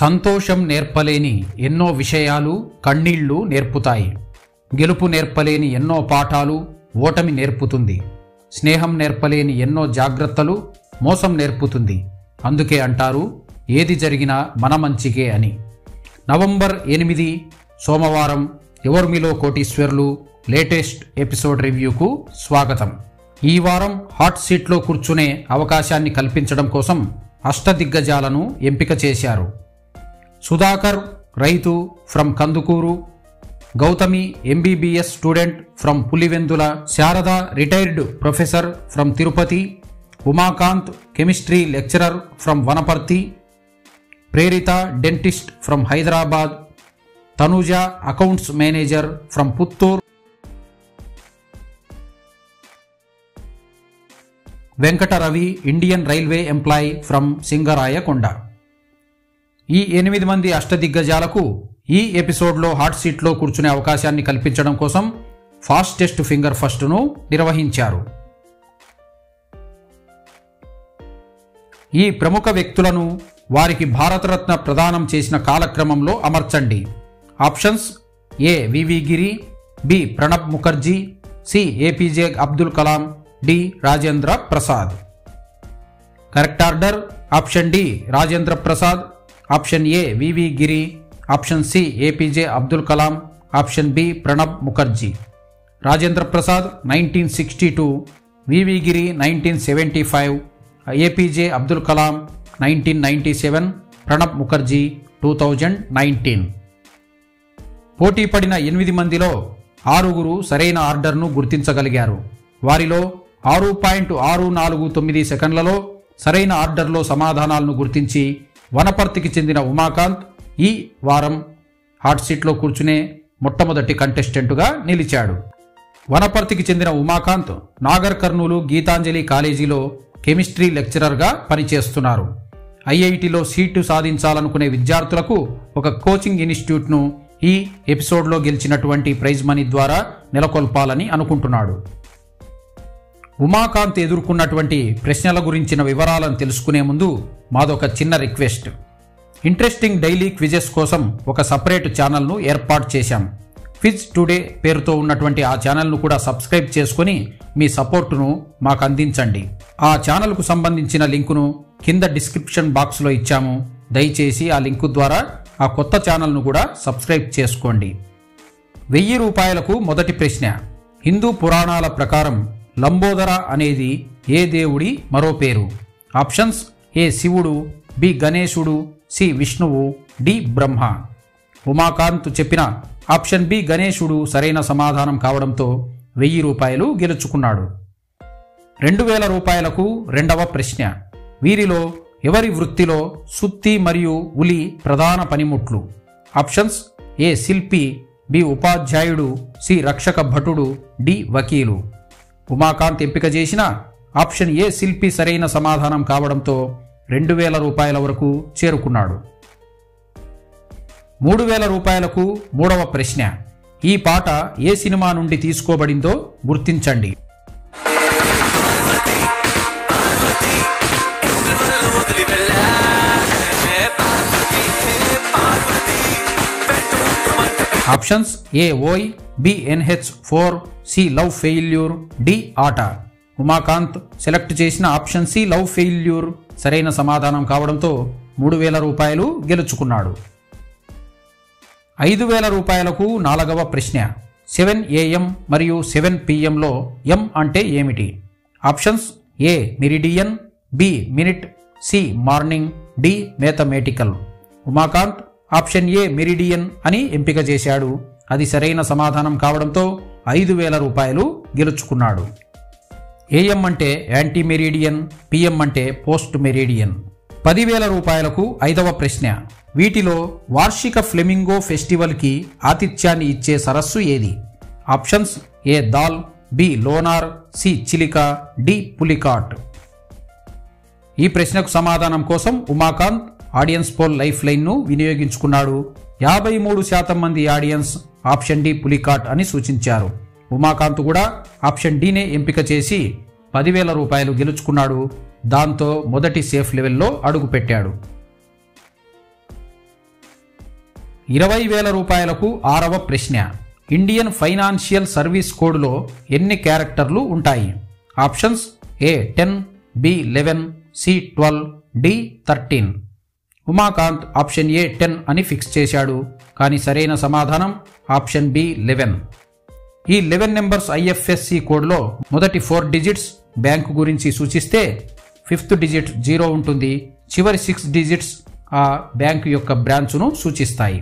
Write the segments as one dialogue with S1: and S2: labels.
S1: సంతోషం నేర్పలేని ఎన్నో విషయాలు కన్నీళ్లు నేర్పుతాయి గెలుపు నేర్పలేని ఎన్నో పాఠాలు ఓటమి నేర్పుతుంది స్నేహం నేర్పలేని ఎన్నో జాగ్రత్తలు మోసం నేర్పుతుంది అందుకే అంటారు ఏది జరిగినా మన మంచికే అని నవంబర్ ఎనిమిది సోమవారం ఎవరు మీలో కోటీశ్వర్లు లేటెస్ట్ ఎపిసోడ్ రివ్యూకు స్వాగతం ఈ వారం హాట్ సీట్లో కూర్చునే అవకాశాన్ని కల్పించడం కోసం అష్టదిగ్గజాలను ఎంపిక చేశారు సుధాకర్ రైతు from Kandukur Gautami MBBS student from Pulivendula Sharada retired professor from Tirupati Umakanth chemistry lecturer from Wanaparthy Prerita dentist from Hyderabad Tanuja accounts manager from Puttur Venkata Ravi Indian railway employee from Singarayakonda ఈ ఎనిమిది మంది అష్టదిగ్గజాలకు ఈ ఎపిసోడ్లో హాట్ సీట్లో కూర్చునే అవకాశాన్ని కల్పించడం కోసం ఫాస్టెస్ట్ ఫింగర్ ఫస్ట్ను నిర్వహించారు ఈ ప్రముఖ వ్యక్తులను వారికి భారతరత్న ప్రదానం చేసిన కాలక్రమంలో అమర్చండి options A V V Giri B Pranab Mukherjee C APJ Abdul Kalam D Rajendra Prasad correct order option D Rajendra Prasad option A V V Giri option C APJ Abdul Kalam option B Pranab Mukherjee Rajendra Prasad nineteen sixty two V V Giri nineteen seventy five APJ Abdul Kalam nineteen ninety seven Pranab Mukherjee two thousand nineteen పోటీ పడిన ఎనిమిది మందిలో ఆరుగురు సరైన ఆర్డర్ను గుర్తించగలిగారు వారిలో ఆరు point ఆరు నాలుగు తొమ్మిది సెకండ్లలో సరైన ఆర్డర్లో సమాధానాలను గుర్తించి వనపర్తికి చెందిన ఉమాకాంత్ ఈ వారం హాట్ సీట్లో కూర్చునే మొట్టమొదటి కంటెస్టెంటుగా నిలిచాడు వనపర్తికి చెందిన ఉమాకాంత్ నాగర్ కర్నూలు గీతాంజలి కాలేజీలో కెమిస్ట్రీ లెక్చరర్గా పనిచేస్తున్నారు ఐఐటిలో సీటు సాధించాలనుకునే విద్యార్థులకు ఒక కోచింగ్ ఇన్స్టిట్యూట్ను ఈ ఎపిసోడ్లో గెలిచినటువంటి ప్రైజ్ మనీ ద్వారా నెలకొల్పాలని అనుకుంటున్నాడు ఉమాకాంత్ ఎదుర్కొన్నటువంటి ప్రశ్నల గురించిన వివరాలను తెలుసుకునే ముందు మాదొక చిన్న రిక్వెస్ట్ ఇంట్రెస్టింగ్ డైలీ క్విజెస్ కోసం ఒక సపరేట్ ఛానల్ను ఏర్పాటు చేశాం క్విజ్ టుడే పేరుతో ఉన్నటువంటి ఆ ఛానల్ను కూడా సబ్స్క్రైబ్ చేసుకొని మీ సపోర్టును మాకు అందించండి ఆ ఛానల్కు సంబంధించిన లింకును కింద డిస్క్రిప్షన్ బాక్స్లో ఇచ్చాము దయచేసి ఆ లింకు ద్వారా ఆ కొత్త ఛానల్ను కూడా సబ్స్క్రైబ్ చేసుకోండి వెయ్యి రూపాయలకు మొదటి ప్రశ్న హిందూ పురాణాల ప్రకారం లంబోదర అనేది ఏ దేవుడి మరో పేరు ఆప్షన్స్ ఏ శివుడు బి గణేశుడు సి విష్ణువు డి బ్రహ్మ ఉమాకాంత్ చెప్పిన ఆప్షన్ బి గణేశుడు సరైన సమాధానం కావడంతో వెయ్యి రూపాయలు గెలుచుకున్నాడు రెండు వేల రూపాయలకు రెండవ ప్రశ్న వీరిలో ఎవరి వృత్తిలో సుత్తి మరియు ఉలి ప్రధాన పనిముట్లు ఆప్షన్స్ ఏ శిల్పి బి ఉపాధ్యాయుడు సి రక్షక భటుడు డి వకీలు ఉమాకాంత్ ఎంపిక చేసిన ఆప్షన్ ఏ శిల్పి సరైన సమాధానం కావడంతో రెండు వేల రూపాయల వరకు చేరుకున్నాడు మూడు వేల రూపాయలకు మూడవ ప్రశ్న ఈ పాట ఏ సినిమా నుండి తీసుకోబడిందో గుర్తించండి options A Oye B NH four C love failure D Aata Umakanth select చేసిన ఆప్షన్ సి లవ్ ఫెయిల్యూర్ సరైన సమాధానం కావడంతో మూడు వేల రూపాయలు గెలుచుకున్నాడు ఐదు వేల రూపాయలకు నాలుగవ ప్రశ్న సెవెన్ ఏఎం మరియు సెవెన్ పిఎంలో ఎం అంటే ఏమిటి options A meridian B minute C morning D mathematical Umakanth option A meridian అని ఎంపిక చేశాడు అది సరైన సమాధానం కావడంతో ఐదు వేల రూపాయలు గెలుచుకున్నాడు ఏఎం అంటే యాంటీ మెరిడియన్ పిఎం అంటే పోస్ట్ మెరిడియన్ పదివేల రూపాయలకు ఐదవ ప్రశ్న వీటిలో వార్షిక ఫ్లెమింగో ఫెస్టివల్కి ఆతిథ్యాన్ని ఇచ్చే సరస్సు ఏది options A Dal B Lonar C Chilika D Pulicat ఈ ప్రశ్నకు సమాధానం కోసం ఉమాకాంత్ ఆడియన్స్ పోల్ లైఫ్ లైన్ను వినియోగించుకున్నాడు యాభై మూడు శాతం మంది ఆడియన్స్ ఆప్షన్ డి పులికాట్ అని సూచించారు ఉమాకాంత్ కూడా ఆప్షన్ డీనే ఎంపిక చేసి పదివేల రూపాయలు గెలుచుకున్నాడు దాంతో మొదటి సేఫ్ లెవెల్లో అడుగుపెట్టాడు ఇరవై వేల రూపాయలకు ఆరవ ప్రశ్న ఇండియన్ ఫైనాన్షియల్ సర్వీస్ కోడ్లో ఎన్ని క్యారెక్టర్లు ఉంటాయి options A ten B eleven C twelve D thirteen Umakanth option A ten అని ఫిక్స్ చేశాడు కానీ సరైన సమాధానం ఆప్షన్ బి లెవెన్ ఈ లెవెన్ నెంబర్స్ ఐఎఫ్ఎస్సి కోడ్లో మొదటి ఫోర్ డిజిట్స్ బ్యాంకు గురించి సూచిస్తే ఫిఫ్త్ డిజిట్ జీరో ఉంటుంది చివరి సిక్స్ డిజిట్స్ ఆ బ్యాంకు యొక్క బ్రాంచ్ను సూచిస్తాయి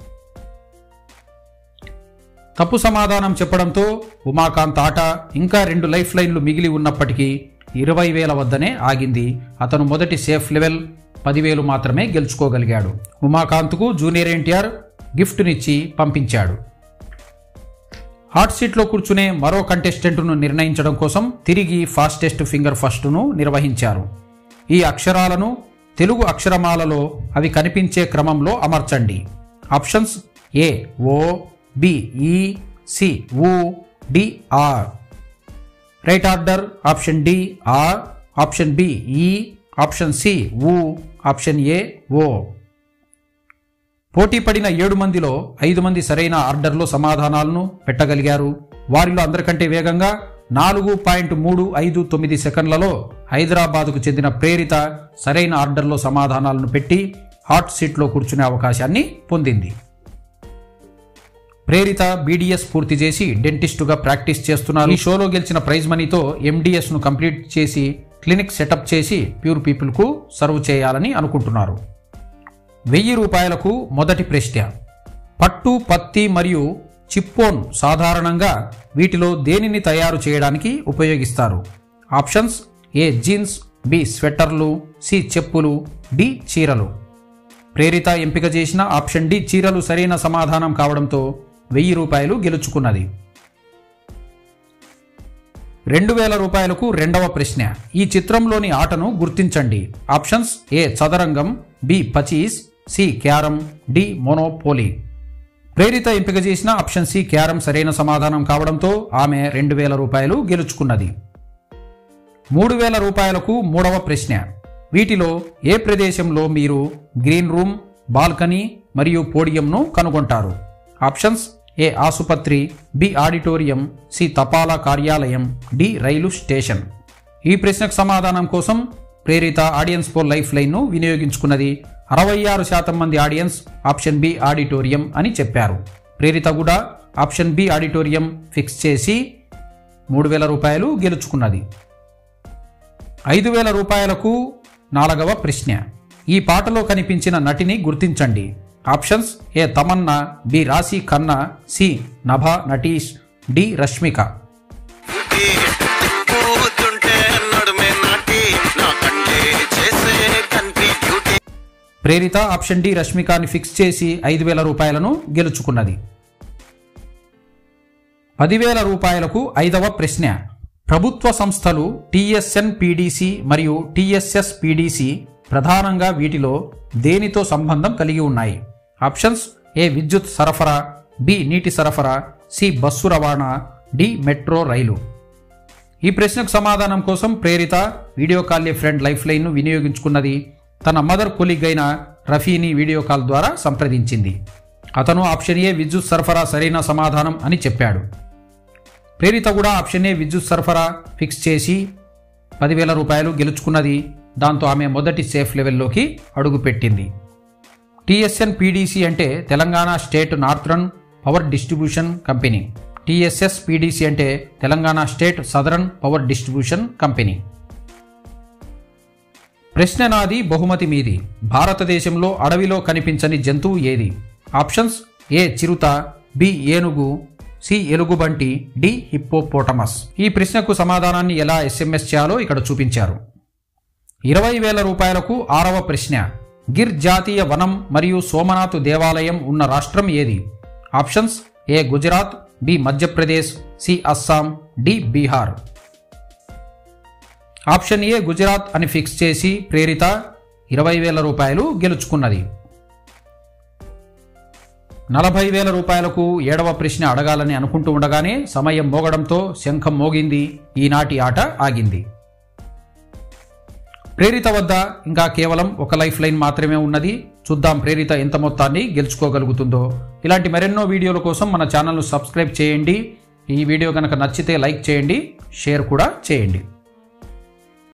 S1: తప్పు సమాధానం చెప్పడంతో ఉమాకాంత్ ఆట ఇంకా రెండు లైఫ్ లైన్లు మిగిలి ఉన్నప్పటికీ ఇరవై వేల వద్దనే ఆగింది అతను మొదటి సేఫ్ లెవెల్ పదివేలు మాత్రమే గెలుచుకోగలిగాడు ఉమాకాంత్కు జూనియర్ ఎన్టీఆర్ గిఫ్ట్నిచ్చి పంపించాడు హాట్ సీట్లో కూర్చునే మరో కంటెస్టెంట్ను నిర్ణయించడం కోసం తిరిగి ఫాస్టెస్ట్ ఫింగర్ ఫస్ట్ను నిర్వహించారు ఈ అక్షరాలను తెలుగు అక్షరమాలలో అవి కనిపించే క్రమంలో అమర్చండి options A O B E C U D R right order option D R option B E option C U option A O పోటీ పడిన ఏడు మందిలో ఐదు మంది సరైన ఆర్డర్లో సమాధానాలను పెట్టగలిగారు వారిలో అందరికంటే వేగంగా నాలుగు పాయింట్ మూడు ఐదు తొమ్మిది సెకండ్లలో హైదరాబాదుకు చెందిన ప్రేరిత సరైన ఆర్డర్లో సమాధానాలను పెట్టి హాట్ సీట్లో కూర్చునే అవకాశాన్ని పొందింది ప్రేరిత బీడీఎస్ పూర్తి చేసి డెంటిస్టుగా ప్రాక్టీస్ చేస్తున్నారు ఈ షోలో గెలిచిన ప్రైజ్ మనీతో ఎండిఎస్ ను కంప్లీట్ చేసి క్లినిక్ సెటప్ చేసి ప్యూర్ పీపుల్ కు సర్వ్ చేయాలని అనుకుంటున్నారు వెయ్యి రూపాయలకు మొదటి ప్రశ్న పట్టు పత్తి మరియు చిప్పోన్ సాధారణంగా వీటిలో దేనిని తయారు చేయడానికి ఉపయోగిస్తారు ఆప్షన్స్ ఏ జీన్స్ బి స్వెట్టర్లు సి చెప్పులు డి చీరలు ప్రేరిత ఎంపిక చేసిన ఆప్షన్ డి చీరలు సరైన సమాధానం కావడంతో వెయ్యి రూపాయలు గెలుచుకున్నది రెండు వేల రూపాయలకు రెండవ ప్రశ్న ఈ చిత్రంలోని ఆటను గుర్తించండి ఆప్షన్స్ ఏ చదరంగం B pachisi C carrom D Monopoly Prerita ఎంపిక చేసిన ఆప్షన్ సి క్యారం సరైన సమాధానం కావడంతో ఆమె రెండు వేల రూపాయలు గెలుచుకున్నది మూడు వేల రూపాయలకు మూడవ ప్రశ్న వీటిలో ఏ ప్రదేశంలో మీరు గ్రీన్ రూమ్ బాల్కనీ మరియు పోడియంను కనుగొంటారు ఆప్షన్స్ ఏ ఆసుపత్రి బి ఆడిటోరియం సి తపాలా కార్యాలయం డి రైలు స్టేషన్ ఈ ప్రశ్నకు సమాధానం కోసం ప్రేరిత ఆడియన్స్ పోల్ లైఫ్ లైన్ను వినియోగించుకున్నది అరవై ఆరు శాతం మంది ఆడియన్స్ ఆప్షన్ బి ఆడిటోరియం అని చెప్పారు ప్రేరిత కూడా ఆప్షన్ బి ఆడిటోరియం ఫిక్స్ చేసి మూడు వేల రూపాయలు గెలుచుకున్నది ఐదు వేల రూపాయలకు నాలుగవ ప్రశ్న ఈ పాటలో కనిపించిన నటిని గుర్తించండి ఆప్షన్స్ ఏ Tamannaah B Raashi Khanna C Nabha Natesh D Rashmika
S2: కూతుంటే నడుమే నాటి నా కంటే చేసే కంటి డ్యూటీ
S1: ప్రేరిత ఆప్షన్ డి రష్మికాని ఫిక్స్ చేసి ఐదు వేల రూపాయలను గెలుచుకున్నది పదివేల రూపాయలకు ఐదవ ప్రశ్న ప్రభుత్వ సంస్థలు టిఎస్ఎన్ పిడిసి మరియు టిఎస్ఎస్ పిడిసి ప్రధానంగా వీటిలో దేనితో సంబంధం కలిగి ఉన్నాయి ఆప్షన్స్ ఏ విద్యుత్ సరఫరా బి నీటి సరఫరా సి బస్సు రవాణా డి మెట్రో రైలు ఈ ప్రశ్నకు సమాధానం కోసం ప్రేరిత video call a friend life లైన్ను వినియోగించుకున్నది తన మదర్ కొలిగ్ అయిన రఫీని వీడియో కాల్ ద్వారా సంప్రదించింది అతను ఆప్షన్ ఏ విద్యుత్ సరఫరా సరైన సమాధానం అని చెప్పాడు ప్రేరిత కూడా ఆప్షన్ ఏ విద్యుత్ సరఫరా ఫిక్స్ చేసి పదివేల రూపాయలు గెలుచుకున్నది దాంతో ఆమె మొదటి సేఫ్ లెవెల్లోకి అడుగుపెట్టింది టిఎస్ఎన్ పీడీసీ అంటే Telangana state northern power distribution company TSS PDC అంటే Telangana state southern power distribution company ప్రశ్న నాది బహుమతి మీది భారతదేశంలో అడవిలో కనిపించని జంతువు ఏది ఆప్షన్స్ ఏ చిరుత బి ఏనుగు సి ఎలుగుబంటి డి హిప్పోపోటమస్ ఈ ప్రశ్నకు సమాధానాన్ని ఎలా ఎస్ఎంఎస్ చేయాలో ఇక్కడ చూపించారు ఇరవై వేల రూపాయలకు ఆరవ ప్రశ్న గిర్ జాతీయ వనం మరియు సోమనాథ్ దేవాలయం ఉన్న రాష్ట్రం ఏది options A Gujarat B Madhya Pradesh C Assam D Bihar option A Gujarat అని ఫిక్స్ చేసి ప్రేరిత ఇరవై వేల రూపాయలు గెలుచుకున్నది నలభై వేల రూపాయలకు ఏడవ ప్రశ్న అడగాలని అనుకుంటూ ఉండగానే సమయం మోగడంతో శంఖం మోగింది ఈనాటి ఆట ఆగింది ప్రేరిత వద్ద ఇంకా కేవలం ఒక లైఫ్ లైన్ మాత్రమే ఉన్నది చూద్దాం ప్రేరిత ఎంత మొత్తాన్ని గెలుచుకోగలుగుతుందో ఇలాంటి మరెన్నో వీడియోల కోసం మన ఛానల్ను సబ్స్క్రైబ్ చేయండి ఈ వీడియో కనుక నచ్చితే లైక్ చేయండి షేర్ కూడా చేయండి